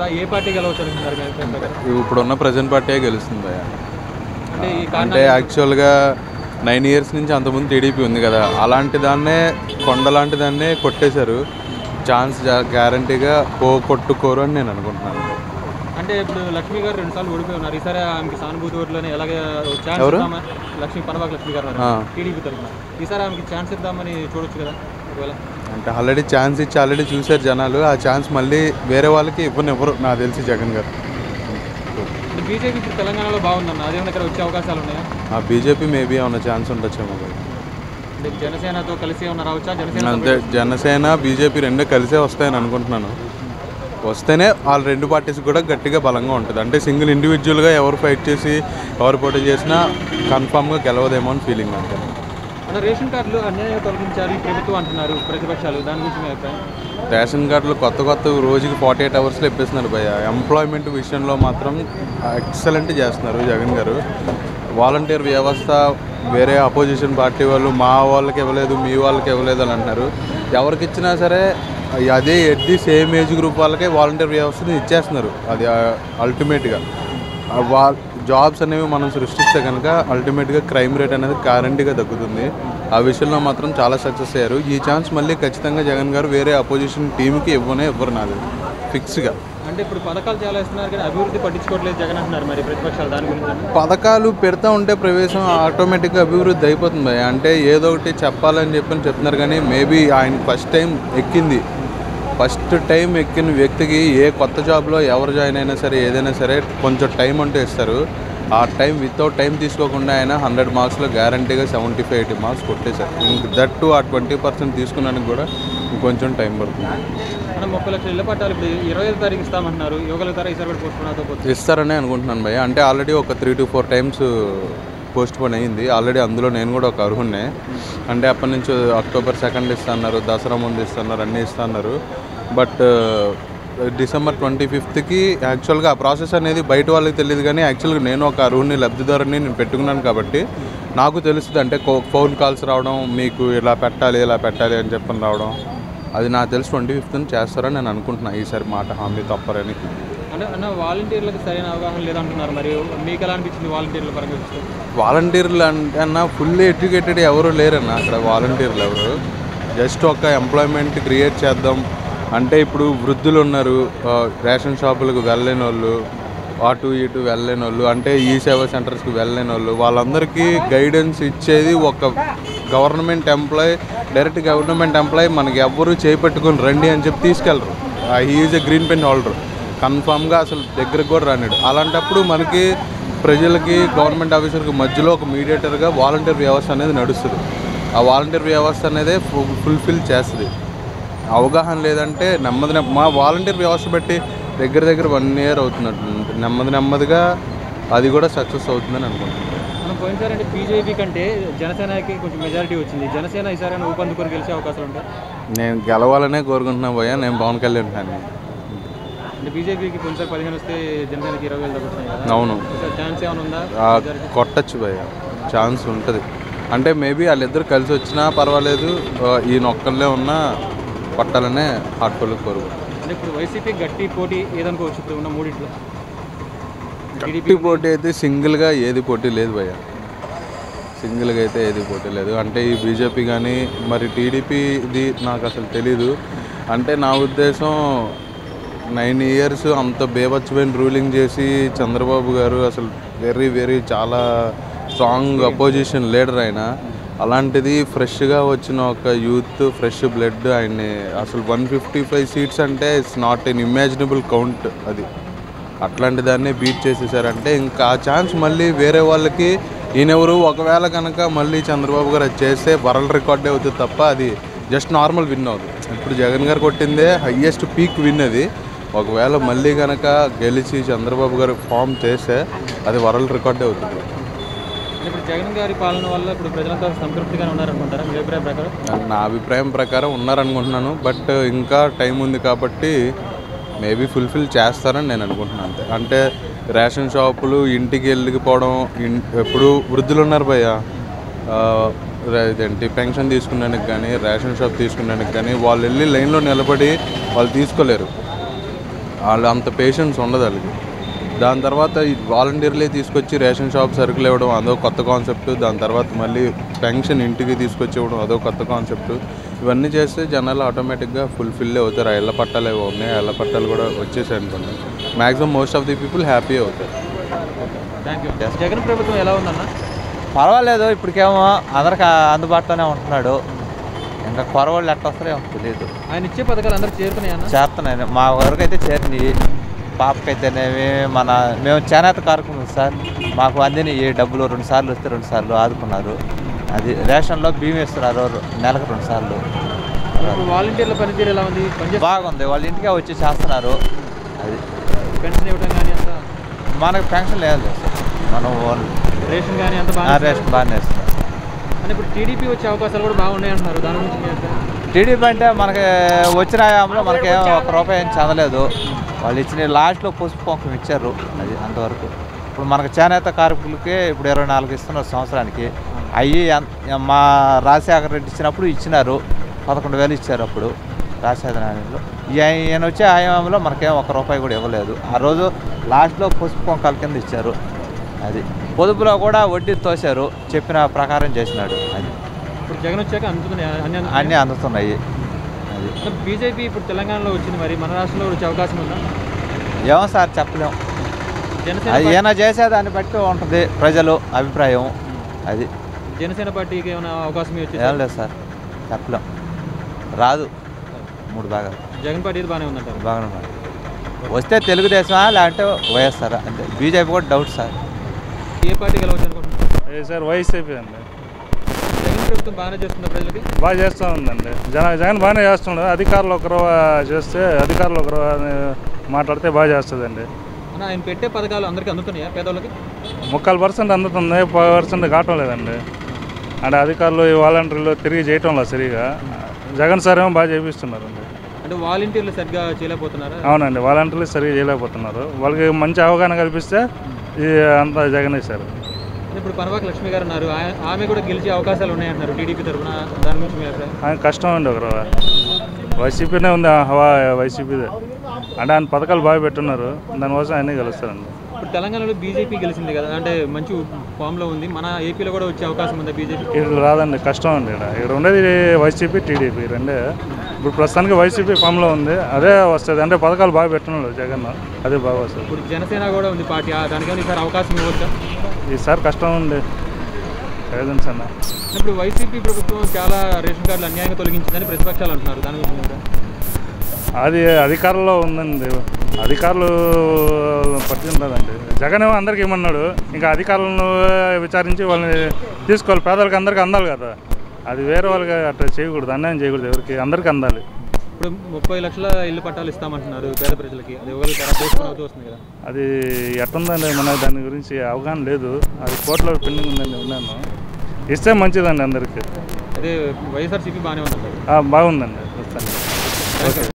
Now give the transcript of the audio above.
ఏ party గెలవచ్చు అనుకుంటున్నారు మీ అభిప్రాయం ప్రకారం? ఇప్పుడున్న ప్రజెంట్ పార్టీ గెలుస్తుంది భయ్య అంటే ఈ అంటే కారణాలు యాక్చువల్గా నైన్ ఇయర్స్ నుంచి అంతకుముందు టీడీపీ ఉంది కదా అలాంటి దాన్నే కొండ లాంటి దాన్నే కొట్టేశారు ఛాన్స్ గ్యారంటీగా పో కొట్టుకోరు అని నేను అనుకుంటున్నాను అంటే ఇప్పుడు లక్ష్మి గారు రెండు సార్లు ఓడిపోయి ఉన్నారు ఈసారి ఆమెకి సానుభూతి ఓట్లని ఎలాగే ఛాన్స్ ఎవరు? ఇద్దామని లక్ష్మి పనబాక లక్ష్మి గారు ఆ. టీడీపీ తరఫున ఈసారి ఆమెకి ఛాన్స్ ఇద్దామని చూడొచ్చు కదా ఒకవేళ అంటే ఆల్రెడీ ఛాన్స్ ఇచ్చి ఆల్రెడీ చూశారు జనాలు ఆ ఛాన్స్ మళ్ళీ వేరే వాళ్ళకి ఇవ్వనివ్వరు నాకు తెలిసి జగన్ గారు అంటే బీజేపీ ఇప్పుడు తెలంగాణలో బాగుందన్న అదేమన్నా ఇక్కడ వచ్చే అవకాశాలు ఉన్నాయా ఆ బీజేపీ మేబీ ఏమైనా ఛాన్స్ ఉండొచ్చేమో మరి. అంటే జనసేనతో కలిసి ఏమన్నా రావచ్చా జనసేన అంతే జనసేన బీజేపీ రెండే కలిసే వస్తాయని అనుకుంటున్నాను వస్తేనే వాళ్ళ రెండు పార్టీస్ కూడా గట్టిగా బలంగా ఉంటుంది అంటే సింగిల్ ఇండివిజువల్గా ఎవరు ఫైట్ చేసి ఎవరు పోటీ చేసినా కన్ఫామ్గా గెలవదేమో అని ఫీలింగ్ అంతే మన రేషన్ కార్డులు అన్యాయంగా తొలగించారు ఈ ప్రభుత్వం అంటున్నారు ప్రతిపక్షాలు దాని గురించి మీ అభిప్రాయం రేషన్ కార్డులు కొత్త కొత్త రోజుకి ఫార్టీ ఎయిట్ అవర్స్లో ఇప్పేస్తున్నారు భయ్య ఎంప్లాయ్మెంట్ విషయంలో మాత్రం ఎక్సలెంట్ చేస్తున్నారు జగన్ గారు వాలంటీర్ వ్యవస్థ వేరే అపోజిషన్ పార్టీ వాళ్ళు మా వాళ్ళకి ఇవ్వలేదు మీ వాళ్ళకి ఇవ్వలేదు అని అంటున్నారు ఎవరికి ఇచ్చినా సరే అదే ఎడ్డి సేమ్ ఏజ్ గ్రూప్ వాళ్ళకే వాలంటీర్ వ్యవస్థని ఇచ్చేస్తున్నారు అది అల్టిమేట్గా వా జాబ్స్ అనేవి మనం సృష్టిస్తే కనుక అల్టిమేట్గా క్రైమ్ రేట్ అనేది గ్యారంటీగా తగ్గుతుంది ఆ విషయంలో మాత్రం చాలా సక్సెస్ అయ్యారు ఈ ఛాన్స్ మళ్ళీ ఖచ్చితంగా జగన్ గారు వేరే అపోజిషన్ టీంకి ఇవ్వనే ఇవ్వరు నాది ఫిక్స్గా అంటే ఇప్పుడు పథకాలు చాలా ఇస్తున్నారు కానీ అభివృద్ధి పట్టించుకోవట్లేదు జగన్ అంటున్నారు మరి ప్రతిపక్షాలు దాని గురించి అండి. పథకాలు పెడతా ఉంటే ప్రవేశం ఆటోమేటిక్గా అభివృద్ధి అయిపోతుంది భయ్య. అంటే ఏదో ఒకటి చెప్పాలని చెప్పని చెప్తున్నారు కానీ మేబీ ఆయన ఫస్ట్ టైం ఎక్కింది ఫస్ట్ టైం ఎక్కిన వ్యక్తికి ఏ కొత్త జాబ్లో ఎవరు జాయిన్ అయినా సరే ఏదైనా సరే కొంచెం టైం అంటూ ఇస్తారు ఆ టైం వితౌట్ టైం తీసుకోకుండా ఆయన హండ్రెడ్ మార్క్స్లో గ్యారంటీగా సెవెంటీ ఫైవ్ ఎయిటీ మార్క్స్ కొట్టేశారు ఇంక దట్ టు ఆ ట్వంటీ పర్సెంట్ తీసుకున్నానికి కూడా ఇంకొంచెం టైం పడుతుంది మనం ముప్పై లక్షల ఇళ్ళ పట్టాలు ఇప్పుడు ఇరవై ఐదు తారీఖు ఇస్తామంటున్నారు ఇవ్వగలుగుతారా ఈసారి కూడా పోస్ట్ పోనాతో పోతే ఇస్తారని అనుకుంటున్నాను భయ్య అంటే ఆల్రెడీ ఒక three to four times postpone అయ్యింది ఆల్రెడీ అందులో నేను కూడా ఒక అర్హున్నే అంటే అప్పటి నుంచి అక్టోబర్ సెకండ్ ఇస్తున్నారు దసరా ముందు ఇస్తున్నారు అన్నీ ఇస్తున్నారు బట్ డిసెంబర్ ట్వంటీ ఫిఫ్త్కి యాక్చువల్గా ఆ ప్రాసెస్ అనేది బయట వాళ్ళకి తెలియదు కానీ యాక్చువల్గా నేను ఒక అర్హుని లబ్ధిదారుని నేను పెట్టుకున్నాను కాబట్టి నాకు తెలుస్తుంది అంటే ఫోన్ కాల్స్ రావడం మీకు ఇలా పెట్టాలి ఇలా పెట్టాలి అని చెప్పని రావడం అది నాకు తెలిసి ట్వంటీ ఫిఫ్త్ని చేస్తారని నేను అనుకుంటున్నాను ఈసారి మాట హామీ తప్పరని అంటే అన్న వాలంటీర్లకు సరైన అవగాహన లేదంటున్నారు మరి మీకు ఎలా అనిపించింది వాలంటీర్ల పరంగా చూస్తే వాలంటీర్లు అంటే అన్న ఫుల్లీ ఎడ్యుకేటెడ్ ఎవరు లేరన్న అక్కడ వాలంటీర్లు ఎవరు జస్ట్ ఒక ఎంప్లాయ్మెంట్ క్రియేట్ చేద్దాం అంటే ఇప్పుడు వృద్ధులు ఉన్నారు ఆ, రేషన్ షాపులకు వెళ్ళలేని వాళ్ళు అటు ఇటు వెళ్ళలేని వాళ్ళు అంటే ఈ సేవా సెంటర్స్కి వెళ్ళలేని వాళ్ళు వాళ్ళందరికీ గైడెన్స్ ఇచ్చేది ఒక government employee direct government employee మనకి ఎవ్వరూ చేపట్టుకొని రండి అని చెప్పి తీసుకెళ్ళరు he is a green pen holder కన్ఫామ్గా అసలు దగ్గరకు కూడా రానిడు అలాంటప్పుడు మనకి ప్రజలకి గవర్నమెంట్ ఆఫీసర్కి మధ్యలో ఒక మీడియేటర్గా వాలంటీర్ వ్యవస్థ అనేది నడుస్తుంది ఆ వాలంటీర్ వ్యవస్థ అనేది ఫుల్ఫిల్ చేస్తుంది అవగాహన లేదంటే నెమ్మది నెమ్మ- మా వాలంటీర్ వ్యవస్థ పెట్టి దగ్గర దగ్గర వన్ ఇయర్ అవుతున్నట్టు నెమ్మది నెమ్మదిగా అది కూడా సక్సెస్ అవుతుందని అనుకుంటున్నాను మనం పోయినసారి అంటే బీజేపీ కంటే జనసేనకి కొంచెం మెజారిటీ వచ్చింది జనసేన ఈసారి ఊపందుకొని గెలిచే అవకాశాలు ఉంటాయి నేను గెలవాలనే కోరుకుంటున్నా పోయా నేను పవన్ కళ్యాణ్ ఫ్యాన్ని అంటే బీజేపీకి కొంచెం పదిహేను వస్తే జనసేనకి ఇరవై వేలు తగ్గుతున్నాయి కదా అవును ఈసారి ఛాన్స్ ఏమైనా ఉందా ఆ, కొట్టచ్చు భయ్య ఛాన్స్ ఉంటుంది అంటే మేబీ వాళ్ళిద్దరు కలిసి వచ్చినా పర్వాలేదు ఆ, ఈయన ఒక్కళ్ళే ఉన్నా కొట్టాలనే హార్ట్ఫుల్గా కోరుకుంటున్నాను అంటే ఇప్పుడు వైసీపీ గట్టి పోటీ ఏదనుకోవచ్చు ఇప్పుడు ఉన్న మూడిట్లో గట్టి పోటీ అయితే సింగిల్గా ఏది పోటీ లేదు భయ్య సింగిల్గా అయితే ఏది పోటీ లేదు అంటే ఈ బీజేపీ కానీ మరి టీడీపీది నాకు అసలు తెలీదు అంటే నా ఉద్దేశం నైన్ ఇయర్స్ అంత బేభత్సమైన రూలింగ్ చేసి చంద్రబాబు గారు అసలు వెరీ వెరీ చాలా స్ట్రాంగ్ అపోజిషన్ లీడర్ ఆయన అలాంటిది ఫ్రెష్గా వచ్చిన ఒక యూత్ ఫ్రెష్ బ్లడ్ ఆయన్ని అసలు వన్ ఫిఫ్టీ ఫైవ్ సీట్స్ అంటే it's not an imaginable count అది అట్లాంటి దాన్ని బీట్ చేసేసారంటే ఇంకా ఆ ఛాన్స్ మళ్ళీ వేరే వాళ్ళకి ఈయనెవరు ఒకవేళ కనుక మళ్ళీ చంద్రబాబు గారు అది చేస్తే వరల్డ్ రికార్డే అవుతుంది తప్ప అది జస్ట్ నార్మల్ విన్ అవుతుంది ఇప్పుడు జగన్ గారు కొట్టిందే హయ్యెస్ట్ పీక్ విన్ అది ఒకవేళ మళ్ళీ కనుక గెలిచి చంద్రబాబు గారు ఫామ్ చేస్తే అది వరల్డ్ రికార్డే అవుతుంది అంటే ఇప్పుడు జగన్ గారి పాలన వల్ల ఇప్పుడు ప్రజలంతా సంతృప్తిగానే ఉన్నారనుకుంటారా మీ అభిప్రాయం ప్రకారం నా అభిప్రాయం ప్రకారం ఉన్నారనుకుంటున్నాను బట్ ఇంకా టైం ఉంది కాబట్టి మేబీ ఫుల్ఫిల్ చేస్తారని నేను అనుకుంటున్నాను అంతే అంటే రేషన్ షాపులు ఇంటికి వెళ్ళిపోవడం ఇన్ ఎప్పుడు వృద్ధులు ఉన్నారు భయ్య ఆ, రే- ఇదేంటి పెన్షన్ తీసుకునేందుకు కానీ రేషన్ షాప్ తీసుకునేందుకు కానీ వాళ్ళు వెళ్ళి లైన్లో నిలబడి వాళ్ళు తీసుకోలేరు వాళ్ళు అంత పేషెన్స్ ఉండదు వాళ్ళకి దాని తర్వాత ఈ వాలంటీర్లే తీసుకొచ్చి రేషన్ షాప్ సరుకులు ఇవ్వడం అదో కొత్త కాన్సెప్ట్ దాని తర్వాత మళ్ళీ పెన్షన్ ఇంటికి తీసుకొచ్చి ఇవ్వడం అదో కొత్త కాన్సెప్ట్ ఇవన్నీ చేస్తే జనాలు ఆటోమేటిక్గా ఫుల్ఫిల్ అవుతారు ఆ ఇళ్ళ పట్టాలు ఏవో ఉన్నాయి ఆ ఇళ్ళ పట్టాలు కూడా వచ్చేసాయి అనుకోండి maximum most of the people happy అవుతారు థ్యాంక్ యూ జగన్ ప్రభుత్వం ఎలా ఉందన్న పర్వాలేదు ఇప్పటికేమో అందరికి అందుబాటులోనే ఉంటున్నాడు ఇంకా కొరవాళ్ళు ఎట్ట వస్తారో ఏమో తెలియదు ఆయన ఇచ్చే పథకాలు అందరికి చేరుతున్నాయన్న చేస్తున్నాయి మా వరకు అయితే చేరినాయి పాపకైతేనేమి మన మేము చేనేత కార్యక్రమం సార్ మాకు అందిన ఈ డబ్బులు రెండు సార్లు వస్తే రెండు సార్లు ఆదుకున్నారు అది రేషన్లో బియ్యం ఇస్తున్నారు నెలకు రెండు సార్లు ఇప్పుడు వాలంటీర్ల పనితీరు ఎలా ఉంది పనిచేస్తే బాగుంది వాళ్ళ ఇంటికే వచ్చి చేస్తున్నారు అది పెన్షన్ ఇవ్వడం కానీ అంత మనకు పెన్షన్ లేదు సార్ మనం ఓన్- రేషన్ కానీ అంత ఆ బాగా రేషన్ బాగానే ఇస్తున్నారు అని ఇప్పుడు టీడీపీ వచ్చే అవకాశాలు కూడా బాగున్నాయి అంటున్నారు దాని గురించి మీ అభిప్రాయం? టీడీపీ అంటే మనకి వచ్చిన హయాంలో మనకి ఏం ఒక రూపాయి ఏం చదవలేదు వాళ్ళు ఇచ్చిన లాస్ట్లో పసుపు కుంకుమ ఇచ్చారు అది అంతవరకు ఇప్పుడు మనకు చేనేత కార్మికులకి ఇప్పుడు ఇరవై నాలుగు ఇస్తున్నారు సంవత్సరానికి అవి మా రాజశేఖర రెడ్డి ఇచ్చినప్పుడు ఇచ్చినారు పదకొండు వేలు ఇచ్చారు అప్పుడు రాజశేఖర నాయుడులో ఈయన వచ్చే హయాంలో మనకేం ఒక రూపాయి కూడా ఇవ్వలేదు ఆ రోజు లాస్ట్లో పసుపు కుంకాల కింద ఇచ్చారు అది పొదుపులో కూడా వడ్డీ తోశారు చెప్పిన ప్రకారం చేసినాడు అది ఇప్పుడు జగన్ వచ్చాక అందుతున్నాయి అన్ని అన్నీ అందుతున్నాయి అది బీజేపీ ఇప్పుడు తెలంగాణలో వచ్చింది మరి మన రాష్ట్రంలో వచ్చే అవకాశం ఉందా ఏమో సార్ చెప్పలేం జనసేన అది పార్టీ- ఏమైనా చేసే దాన్ని బట్టి ఉంటుంది ప్రజలు అభిప్రాయం అది జనసేన పార్టీకి ఏమైనా అవకాశం వచ్చి ఏం లేదు సార్ చెప్పలేం రాదు మూడు భాగాలు జగన్ పార్టీ బాగానే ఉందంటారు బాగానే ఉన్నాయి. వస్తే తెలుగుదేశమా లేదంటే వైఎస్ఆర్ అంతే బీజేపీ కూడా డౌట్ సార్ ఏ పార్టీ గెలవచ్చు అనుకుంటున్నారు ఏ సార్ వైసీపీ అండి జగన్ ప్రభుత్వం బాగానే చేస్తుంది ప్రజలకి బాగా చేస్తూ ఉందండి జన జగన్ బాగానే చేస్తున్నాడు అధికారులు ఒకరు చేస్తే అధికారులు ఒకరు అని మాట్లాడితే బాగా చేస్తుందండి అన్న ఆయన పెట్టే పథకాలు అందరికీ అందుతున్నాయా పేదవాళ్ళకి ముక్కలు పర్సెంట్ అందుతుంది పది పర్సెంట్ కావటం లేదండి అంటే అధికారులు ఈ వాలంటీర్లు తిరిగి చేయటం లేదు సరిగా జగన్ సార్ ఏమో బాగా చేపిస్తున్నారండి అంటే వాలంటీర్లు సరిగ్గా చేయలేకపోతున్నారా అవునండి వాలంటీర్లు సరిగా చేయలేకపోతున్నారు వాళ్ళకి మంచి అవగాహన కల్పిస్తే ఇది అంతా జగనే సార్ ఆ ఇప్పుడు పనవాక లక్ష్మి గారు ఉన్నారు ఆయ- ఆమె కూడా గెలిచే అవకాశాలు ఉన్నాయంటున్నారు టీడీపీ తరఫున దాని గురించి మీ అభిప్రాయం ఆయన కష్టం అండి ఒకరు వైసీపీనే ఉంది ఆ హవా వైసీపీదే అంటే ఆయన పథకాలు బాగా పెట్టున్నారు దానికోసం ఆయనే గెలుస్తారండి ఇప్పుడు తెలంగాణలో బీజేపీ గెలిచింది కదా అంటే మంచి ఫామ్లో ఉంది మన ఏపీలో కూడా వచ్చే అవకాశం ఉందా బీజేపీ ఇక్కడ రాదండి కష్టం అండి ఇక్కడ ఇక్కడ ఉండేది వైసీపీ టీడీపీ రెండే ఇప్పుడు ప్రస్తుతానికి వైసీపీ ఫామ్లో ఉంది అదే వస్తుంది అంటే పథకాలు బాగా పెట్టున్నాడు జగన్ అదే బాగా వస్తుంది ఇప్పుడు జనసేన కూడా ఉంది పార్టీ ఆ దానికైనా ఈసారి అవకాశం ఇవ్వచ్చా ఈసారి కష్టం ఉంది ఏజెన్స్ అన్న ఇప్పుడు వైసీపీ ప్రభుత్వం చాలా రేషన్ కార్డులు అన్యాయంగా తొలగించిందని ప్రతిపక్షాలు అంటున్నారు దాని గురించి మీ అభిప్రాయం? అది అధికారంలో ఉందండి అధికారులు పట్టిండదండి జగన్ ఏమో అందరికి ఇమ్మన్నాడు ఇంకా అధికారులను విచారించి వాళ్ళని తీసుకోవాలి పేదలకు అందరికి అందాలి కదా అది వేరే వాళ్ళకి అట్లా చేయకూడదు అన్యాయం చేయకూడదు ఎవరికి అందరికి అందాలి ఇప్పుడు ముప్పై లక్షల ఇల్లు పట్టాలు ఇస్తామంటున్నారు పేద ప్రజలకి అది ఇవ్వగలుగుతారా దేశం అవుతూ వస్తుంది కదా అది ఎట్టుందండి మన దాని గురించి అవగాహన లేదు అది కోర్టులో పెండింగ్ ఉందండి విన్నాను ఇస్తే మంచిదండి అందరికీ అదే వైఎస్ఆర్సీపీ బాగానే ఉందంటారు ఆ, బాగుందండి ప్రస్తుతానికి ఓకే